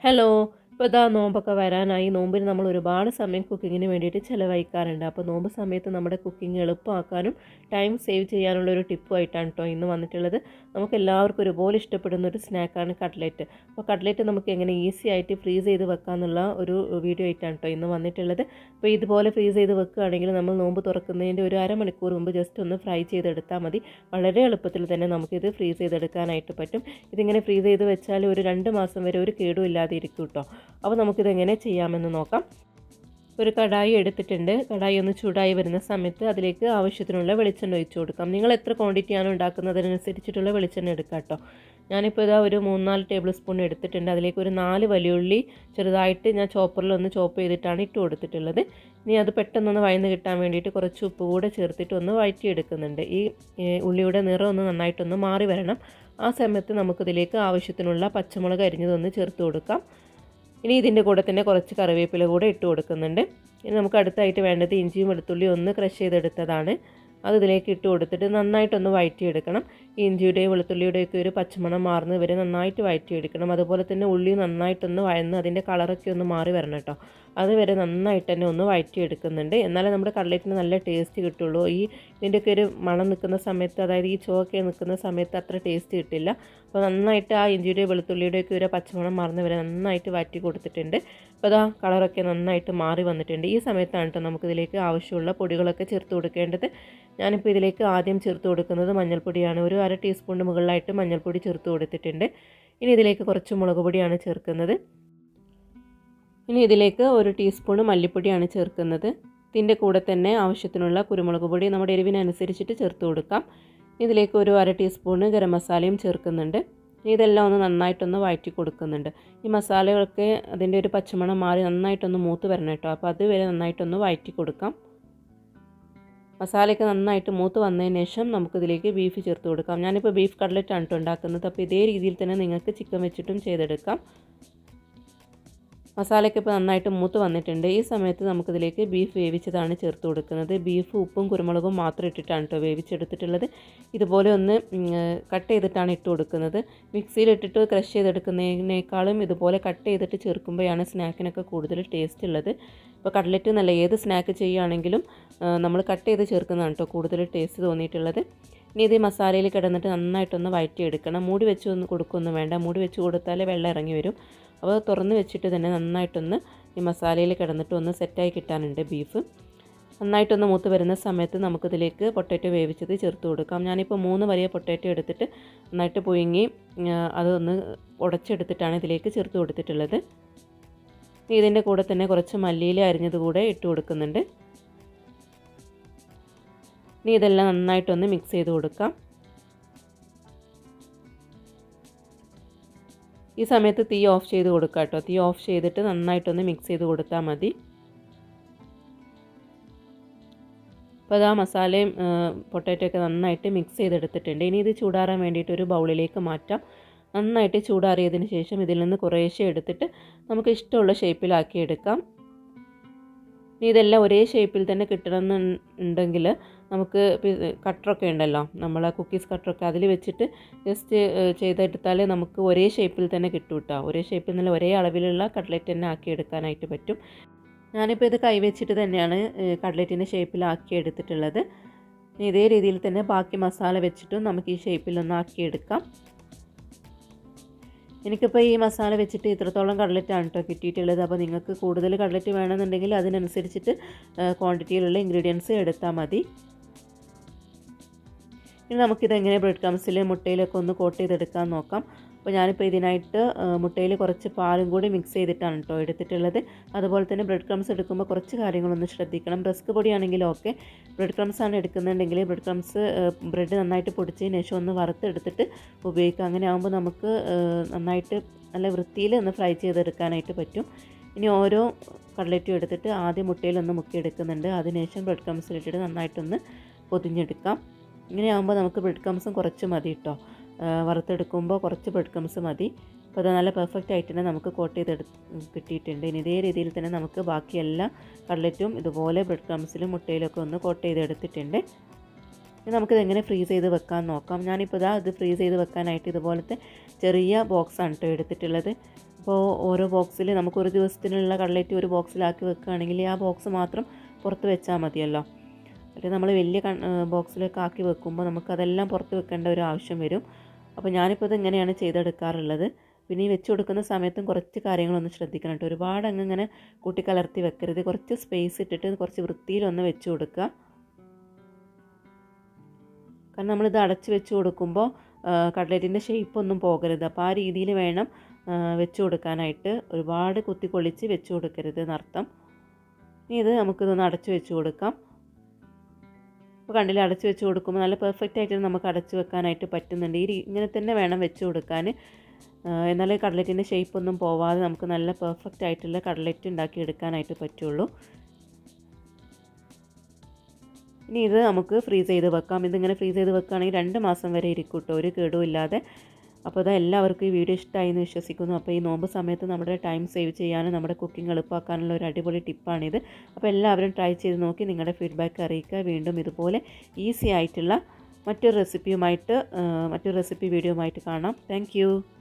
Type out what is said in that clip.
hello ഇപ്പോൾ ഇതാ നോമ്പൊക്കെ വരാനായി നോമ്പിന് നമ്മൾ ഒരുപാട് സമയം കുക്കിങ്ങിന് വേണ്ടിയിട്ട് ചിലവഴിക്കാറുണ്ട് അപ്പോൾ നോമ്പ് സമയത്ത് നമ്മുടെ കുക്കിംഗ് എളുപ്പമാക്കാനും ടൈം സേവ് ചെയ്യാനുള്ള ഒരു ടിപ്പുമായിട്ടാണ് കേട്ടോ ഇന്ന് വന്നിട്ടുള്ളത് നമുക്ക് എല്ലാവർക്കും ഒരുപോലെ ഇഷ്ടപ്പെടുന്ന ഒരു സ്നാക്കാണ് കട്ട്ലറ്റ് അപ്പോൾ കട്ട്ലറ്റ് നമുക്ക് എങ്ങനെ ഈസി ആയിട്ട് ഫ്രീസ് ചെയ്ത് വെക്കാമെന്നുള്ള ഒരു വീഡിയോ ആയിട്ടാണ് കേട്ടോ ഇന്ന് വന്നിട്ടുള്ളത് അപ്പോൾ ഇതുപോലെ ഫ്രീസ് ചെയ്ത് വെക്കുകയാണെങ്കിൽ നമ്മൾ നോമ്പ് തുറക്കുന്നതിൻ്റെ ഒരു അരമണിക്കൂർ മുമ്പ് ജസ്റ്റ് ഒന്ന് ഫ്രൈ ചെയ്തെടുത്താൽ മതി വളരെ എളുപ്പത്തിൽ തന്നെ നമുക്കിത് ഫ്രീസ് ചെയ്തെടുക്കാനായിട്ട് പറ്റും ഇതിങ്ങനെ ഫ്രീസ് ചെയ്ത് വെച്ചാൽ ഒരു രണ്ട് മാസം വരെ ഒരു കേടും ഇല്ലാതെ ഇരിക്കും കേട്ടോ അപ്പോൾ നമുക്കിതെങ്ങനെ ചെയ്യാമെന്ന് നോക്കാം ഒരു കടായി എടുത്തിട്ടുണ്ട് കടായി ഒന്ന് ചൂടായി വരുന്ന സമയത്ത് അതിലേക്ക് ആവശ്യത്തിനുള്ള വെളിച്ചെണ്ണ ഒഴിച്ചു കൊടുക്കാം നിങ്ങൾ എത്ര ക്വാണ്ടിറ്റിയാണ് ഉണ്ടാക്കുന്നത് അതിനനുസരിച്ചിട്ടുള്ള വെളിച്ചെണ്ണ എടുക്കാം കേട്ടോ ഞാനിപ്പോൾ ഇതാ ഒരു മൂന്നാല് ടേബിൾ സ്പൂൺ എടുത്തിട്ടുണ്ട് അതിലേക്ക് ഒരു നാല് വലിയുള്ളി ചെറുതായിട്ട് ഞാൻ ചോപ്പറിൽ ഒന്ന് ചോപ്പ് ചെയ്തിട്ടാണ് ഇട്ട് കൊടുത്തിട്ടുള്ളത് ഇനി അത് പെട്ടെന്നൊന്ന് വഴന്ന് കിട്ടാൻ വേണ്ടിയിട്ട് കുറച്ച് ഉപ്പ് കൂടെ ചേർത്തിട്ട് ഒന്ന് വഴറ്റിയെടുക്കുന്നുണ്ട് ഈ ഉള്ളിയുടെ നിറം ഒന്ന് നന്നായിട്ടൊന്ന് മാറി വരണം ആ സമയത്ത് നമുക്കിതിലേക്ക് ആവശ്യത്തിനുള്ള പച്ചമുളക് അരിഞ്ഞതൊന്ന് ചേർത്ത് കൊടുക്കാം ഇനി ഇതിൻ്റെ കൂടെ തന്നെ കുറച്ച് കറിവേപ്പില കൂടെ ഇട്ട് കൊടുക്കുന്നുണ്ട് ഇനി നമുക്ക് അടുത്തായിട്ട് വേണ്ടത് ഇഞ്ചിയും വെളുത്തുള്ളിയും ഒന്ന് ക്രഷ് ചെയ്തെടുത്തതാണ് അത് ഇതിലേക്ക് ഇട്ട് കൊടുത്തിട്ട് നന്നായിട്ടൊന്ന് വഴറ്റിയെടുക്കണം ഇഞ്ചിയുടെയും വെളുത്തുള്ളിയുടെയൊക്കെ ഒരു പച്ചമണം മാറുന്നത് വരെ നന്നായിട്ട് വഴറ്റിയെടുക്കണം അതുപോലെ തന്നെ ഉള്ളി നന്നായിട്ടൊന്ന് വഴന്ന് അതിൻ്റെ കളറൊക്കെ ഒന്ന് മാറി വരണം കേട്ടോ അതുവരെ നന്നായിട്ട് തന്നെ ഒന്ന് വഴറ്റിയെടുക്കുന്നുണ്ട് എന്നാലേ നമ്മുടെ കട്ട്ലറ്റിന് നല്ല ടേസ്റ്റ് കിട്ടുള്ളൂ ഈ ഇതിൻ്റെയൊക്കെ ഒരു മണം നിൽക്കുന്ന സമയത്ത് അതായത് ഈ ചോക്കെ നിൽക്കുന്ന സമയത്ത് അത്ര ടേസ്റ്റ് കിട്ടില്ല അപ്പോൾ നന്നായിട്ട് ആ ഇഞ്ചിയുടെയും വെളുത്തുള്ളിയുടെയൊക്കെ ഒരു പച്ചമണം മാറുന്ന വരെ നന്നായിട്ട് വഴറ്റി കൊടുത്തിട്ടുണ്ട് അപ്പോൾ അതാ കളറൊക്കെ നന്നായിട്ട് മാറി വന്നിട്ടുണ്ട് ഈ സമയത്താണ് കേട്ടോ നമുക്കിതിലേക്ക് ആവശ്യമുള്ള പൊടികളൊക്കെ ചേർത്ത് കൊടുക്കേണ്ടത് ഞാനിപ്പോൾ ഇതിലേക്ക് ആദ്യം ചേർത്ത് കൊടുക്കുന്നത് മഞ്ഞൾപ്പൊടിയാണ് ഒരു അര ടീസ്പൂണിന് മുകളിലായിട്ട് മഞ്ഞൾപ്പൊടി ചേർത്ത് കൊടുത്തിട്ടുണ്ട് ഇനി ഇതിലേക്ക് കുറച്ച് മുളക് പൊടിയാണ് ചേർക്കുന്നത് ഇനി ഇതിലേക്ക് ഒരു ടീസ്പൂൺ മല്ലിപ്പൊടിയാണ് ചേർക്കുന്നത് ഇതിൻ്റെ കൂടെ തന്നെ ആവശ്യത്തിനുള്ള കുരുമുളക് പൊടി നമ്മുടെ എരിവിനനുസരിച്ചിട്ട് ചേർത്ത് കൊടുക്കാം ഇതിലേക്ക് ഒരു അര ടീസ്പൂണ് ഗരം മസാലയും ചേർക്കുന്നുണ്ട് ഇതെല്ലാം ഒന്ന് നന്നായിട്ടൊന്ന് വഴറ്റി കൊടുക്കുന്നുണ്ട് ഈ മസാലകളൊക്കെ അതിൻ്റെ ഒരു പച്ചമണം മാറി നന്നായിട്ടൊന്ന് മൂത്ത് വരണം കേട്ടോ അപ്പോൾ അതുവരെ നന്നായിട്ടൊന്ന് വഴറ്റി കൊടുക്കാം മസാലയൊക്കെ നന്നായിട്ട് മൂത്ത് വന്നതിന് ശേഷം നമുക്കിതിലേക്ക് ബീഫ് ചേർത്ത് കൊടുക്കാം ഞാനിപ്പോൾ ബീഫ് കട്ട്ലറ്റാണ് കേട്ടോ ഉണ്ടാക്കുന്നത് അപ്പോൾ ഇതേ രീതിയിൽ തന്നെ നിങ്ങൾക്ക് ചിക്കൻ വെച്ചിട്ടും ചെയ്തെടുക്കാം മസാലയൊക്കെ ഇപ്പോൾ നന്നായിട്ട് മൂത്ത് വന്നിട്ടുണ്ട് ഈ സമയത്ത് നമുക്കിതിലേക്ക് ബീഫ് വേവിച്ചതാണ് ചേർത്ത് കൊടുക്കുന്നത് ബീഫ് ഉപ്പും കുരുമുളകും മാത്രം ഇട്ടിട്ടാണ് കേട്ടോ വേവിച്ചെടുത്തിട്ടുള്ളത് ഇതുപോലെ ഒന്ന് കട്ട് ചെയ്തിട്ടാണ് ഇട്ട് കൊടുക്കുന്നത് മിക്സിയിലിട്ടിട്ട് ക്രഷ് ചെയ്തെടുക്കുന്നതിനേക്കാളും ഇതുപോലെ കട്ട് ചെയ്തിട്ട് ചേർക്കുമ്പോഴാണ് സ്നാക്കിനൊക്കെ കൂടുതൽ ടേസ്റ്റ് ഉള്ളത് ഇപ്പോൾ കട്ട്ലറ്റ് എന്നല്ല ഏത് സ്നാക്ക് ചെയ്യുകയാണെങ്കിലും നമ്മൾ കട്ട് ചെയ്ത് ചേർക്കുന്നതാണ് കേട്ടോ കൂടുതൽ ടേസ്റ്റ് തോന്നിയിട്ടുള്ളത് ഇനി ഇത് മസാലയിൽ കിടന്നിട്ട് നന്നായിട്ടൊന്ന് വഴറ്റിയെടുക്കണം മൂടി വെച്ച് ഒന്ന് കൊടുക്കൊന്നും വേണ്ട മൂടി വെച്ച് കൊടുത്താലേ വെള്ളം ഇറങ്ങി വരും അപ്പോൾ തുറന്ന് വെച്ചിട്ട് തന്നെ നന്നായിട്ടൊന്ന് ഈ മസാലയിൽ കിടന്നിട്ട് ഒന്ന് സെറ്റായി കിട്ടാനുണ്ട് ബീഫ് നന്നായിട്ടൊന്ന് മൂത്ത് വരുന്ന സമയത്ത് നമുക്കിതിലേക്ക് പൊട്ടാറ്റോ വേവിച്ചത് ചേർത്ത് കൊടുക്കാം ഞാനിപ്പോൾ മൂന്ന് വലിയ പൊട്ടാറ്റോ എടുത്തിട്ട് നന്നായിട്ട് പുഴുങ്ങി അതൊന്ന് ഉടച്ചെടുത്തിട്ടാണ് ഇതിലേക്ക് ചേർത്ത് കൊടുത്തിട്ടുള്ളത് ഇതിൻ്റെ കൂടെ തന്നെ കുറച്ച് മല്ലിയില അരിഞ്ഞത് കൂടെ ഇട്ട് കൊടുക്കുന്നുണ്ട് ഇനി ഇതെല്ലാം നന്നായിട്ടൊന്ന് മിക്സ് ചെയ്ത് കൊടുക്കാം ഈ സമയത്ത് തീ ഓഫ് ചെയ്ത് കൊടുക്കുക കേട്ടോ തീ ഓഫ് ചെയ്തിട്ട് നന്നായിട്ടൊന്ന് മിക്സ് ചെയ്ത് കൊടുത്താൽ മതി അപ്പോൾ അത് ആ മസാലയും പൊട്ടാറ്റോ ഒക്കെ നന്നായിട്ട് മിക്സ് ചെയ്തെടുത്തിട്ടുണ്ട് ഇനി ഇത് ചൂടാറാൻ വേണ്ടിയിട്ട് ഒരു ബൗളിലേക്ക് മാറ്റാം നന്നായിട്ട് ചൂടാറിയതിന് ശേഷം ഇതിൽ നിന്ന് കുറേശ്ശെ എടുത്തിട്ട് നമുക്ക് ഇഷ്ടമുള്ള ഷേപ്പിലാക്കി എടുക്കാം ഇനി ഇതെല്ലാം ഒരേ ഷേപ്പിൽ തന്നെ കിട്ടണമെന്നുണ്ടെങ്കിൽ നമുക്ക് കട്ടറൊക്കെ ഉണ്ടല്ലോ നമ്മൾ കുക്കീസ് കട്ടറൊക്കെ അതിൽ വെച്ചിട്ട് ജസ്റ്റ് ചെയ്തെടുത്താൽ നമുക്ക് ഒരേ ഷേപ്പിൽ തന്നെ കിട്ടും കേട്ടോ ഒരേ ഷേപ്പിൽ നിന്ന് ഒരേ അളവിലുള്ള കട്ട്ലറ്റ് തന്നെ ആക്കി എടുക്കാനായിട്ട് പറ്റും ഞാനിപ്പോൾ ഇത് കൈവച്ചിട്ട് തന്നെയാണ് കട്ട്ലറ്റിൻ്റെ ഷേപ്പിലാക്കി എടുത്തിട്ടുള്ളത് ഇതേ രീതിയിൽ തന്നെ ബാക്കി മസാല വെച്ചിട്ടും നമുക്ക് ഈ ഷേപ്പിലൊന്ന് ആക്കിയെടുക്കാം എനിക്കിപ്പോൾ ഈ മസാല വെച്ചിട്ട് ഇത്രത്തോളം കട്ലറ്റാണ് കേട്ടോ കിട്ടിയിട്ടുള്ളത് അപ്പോൾ നിങ്ങൾക്ക് കൂടുതൽ കട്ലറ്റ് വേണമെന്നുണ്ടെങ്കിൽ അതിനനുസരിച്ചിട്ട് ക്വാണ്ടിറ്റിയിലുള്ള ഇൻഗ്രീഡിയൻസ് എടുത്താൽ മതി ഇനി നമുക്കിതെങ്ങനെ ബ്രെഡ് ക്രംസിൽ മുട്ടയിലൊക്കെ ഒന്ന് കോട്ട് ചെയ്തെടുക്കാൻ നോക്കാം അപ്പോൾ ഞാനിപ്പോൾ ഇതിനായിട്ട് മുട്ടയിൽ കുറച്ച് പാലും കൂടി മിക്സ് ചെയ്തിട്ടാണ് കേട്ടോ എടുത്തിട്ടുള്ളത് അതുപോലെ തന്നെ ബ്രെഡ് ക്രംസ് എടുക്കുമ്പോൾ കുറച്ച് കാര്യങ്ങളൊന്ന് ശ്രദ്ധിക്കണം റസ്ക് പൊടിയാണെങ്കിലും ഓക്കെ ബ്രെഡ് ക്രംസ് ആണ് എടുക്കുന്നുണ്ടെങ്കിൽ ബ്രെഡ് ക്രംസ് ബ്രെഡ് നന്നായിട്ട് പൊടിച്ചതിന് ശേഷം ഒന്ന് വറുത്തെടുത്തിട്ട് ഉപയോഗിക്കുക അങ്ങനെ ആകുമ്പോൾ നമുക്ക് നന്നായിട്ട് നല്ല വൃത്തിയിൽ ഒന്ന് ഫ്രൈ ചെയ്തെടുക്കാനായിട്ട് പറ്റും ഇനി ഓരോ കട്ലറ്റും എടുത്തിട്ട് ആദ്യം മുട്ടയിലൊന്ന് മുക്കിയെടുക്കുന്നുണ്ട് അതിനുശേഷം ബ്രെഡ് ക്രംസിലിട്ടിട്ട് നന്നായിട്ടൊന്ന് പൊതിഞ്ഞെടുക്കാം ഇങ്ങനെ ആകുമ്പോൾ നമുക്ക് ബ്രെഡ് ക്രംസും കുറച്ച് മതി കേട്ടോ വറുത്തെടുക്കുമ്പോൾ കുറച്ച് ബ്രെഡ് ക്രംസ് മതി അപ്പോൾ അത് നല്ല പെർഫെക്റ്റ് ആയിട്ട് തന്നെ നമുക്ക് കോട്ട് ചെയ്തെടു കിട്ടിയിട്ടുണ്ട് ഇനി ഇതേ രീതിയിൽ തന്നെ നമുക്ക് ബാക്കി എല്ലാ കട്ലറ്റും ഇതുപോലെ ബ്രെഡ് ക്രംസിലും മുട്ടയിലൊക്കെ ഒന്ന് കോട്ട് ചെയ്തെടുത്തിട്ടുണ്ട് ഇനി നമുക്കിത് എങ്ങനെ ഫ്രീസ് ചെയ്ത് വെക്കാൻ നോക്കാം ഞാനിപ്പോൾ ഇതാ ഇത് ഫ്രീസ് ചെയ്ത് വെക്കാനായിട്ട് ഇതുപോലത്തെ ചെറിയ ബോക്സാണ് കേട്ടോ എടുത്തിട്ടുള്ളത് അപ്പോൾ ഓരോ ബോക്സിൽ നമുക്ക് ഒരു ദിവസത്തിനുള്ള കട്ലറ്റ് ഒരു ബോക്സിലാക്കി വെക്കുകയാണെങ്കിൽ ആ ബോക്സ് മാത്രം പുറത്ത് വെച്ചാൽ മതിയല്ലോ അല്ലെങ്കിൽ നമ്മൾ വലിയ ബോക്സിലൊക്കെ ആക്കി വെക്കുമ്പോൾ നമുക്കതെല്ലാം പുറത്ത് വെക്കേണ്ട ഒരു ആവശ്യം വരും അപ്പോൾ ഞാനിപ്പോൾ ഇത് ഇങ്ങനെയാണ് ചെയ്തെടുക്കാറുള്ളത് പിന്നെ ഈ വെച്ച് കൊടുക്കുന്ന സമയത്തും കുറച്ച് കാര്യങ്ങളൊന്ന് ശ്രദ്ധിക്കണം കേട്ടോ ഒരുപാട് അങ്ങ് ഇങ്ങനെ കൂട്ടിക്കലർത്തി വെക്കരുത് കുറച്ച് സ്പേസ് ഇട്ടിട്ട് കുറച്ച് വൃത്തിയിലൊന്ന് വെച്ച് കൊടുക്കുക കാരണം നമ്മളിത് അടച്ച് വെച്ച് കൊടുക്കുമ്പോൾ കട്ലറ്റിൻ്റെ ഷേപ്പ് ഒന്നും പോകരുത് അപ്പോൾ ആ രീതിയിൽ വേണം വെച്ച് കൊടുക്കാനായിട്ട് ഒരുപാട് കുത്തിക്കൊള്ളിച്ച് വെച്ച് കൊടുക്കരുത് എന്നർത്ഥം ഇനി ഇത് നമുക്കിതൊന്ന് അടച്ച് വെച്ച് കൊടുക്കാം അപ്പോൾ കണ്ടില്ല അടച്ച് വെച്ച് കൊടുക്കുമ്പോൾ നല്ല പെർഫെക്റ്റ് ആയിട്ട് നമുക്ക് അടച്ച് വെക്കാനായിട്ട് പറ്റുന്നുണ്ട് ഈ ഇങ്ങനെ തന്നെ വേണം വെച്ച് കൊടുക്കാൻ എന്നാലേ കട്ലറ്റിൻ്റെ ഷേപ്പ് ഒന്നും പോവാതെ നമുക്ക് നല്ല പെർഫെക്റ്റ് ആയിട്ടുള്ള കട്ലറ്റ് ഉണ്ടാക്കി എടുക്കാനായിട്ട് പറ്റുള്ളൂ ഇനി ഇത് നമുക്ക് ഫ്രീസ് ചെയ്ത് വെക്കാം ഇതിങ്ങനെ ഫ്രീസ് ചെയ്ത് വെക്കുകയാണെങ്കിൽ രണ്ട് മാസം വരെ ഇരിക്കും കേട്ടോ ഒരു കേടും ഇല്ലാതെ അപ്പോൾ അത് എല്ലാവർക്കും ഈ വീഡിയോ ഇഷ്ടമായി എന്ന് വിശ്വസിക്കുന്നു അപ്പോൾ ഈ നോമ്പ് സമയത്ത് നമ്മുടെ ടൈം സേവ് ചെയ്യാനും നമ്മുടെ കുക്കിംഗ് എളുപ്പമാക്കാനുള്ള ഒരു അടിപൊളി ടിപ്പാണിത് അപ്പോൾ എല്ലാവരും ട്രൈ ചെയ്ത് നോക്കി നിങ്ങളുടെ ഫീഡ്ബാക്ക് അറിയിക്കുക വീണ്ടും ഇതുപോലെ ഈസി ആയിട്ടുള്ള മറ്റൊരു റെസിപ്പിയുമായിട്ട് മറ്റൊരു റെസിപ്പി വീഡിയോയുമായിട്ട് കാണാം താങ്ക്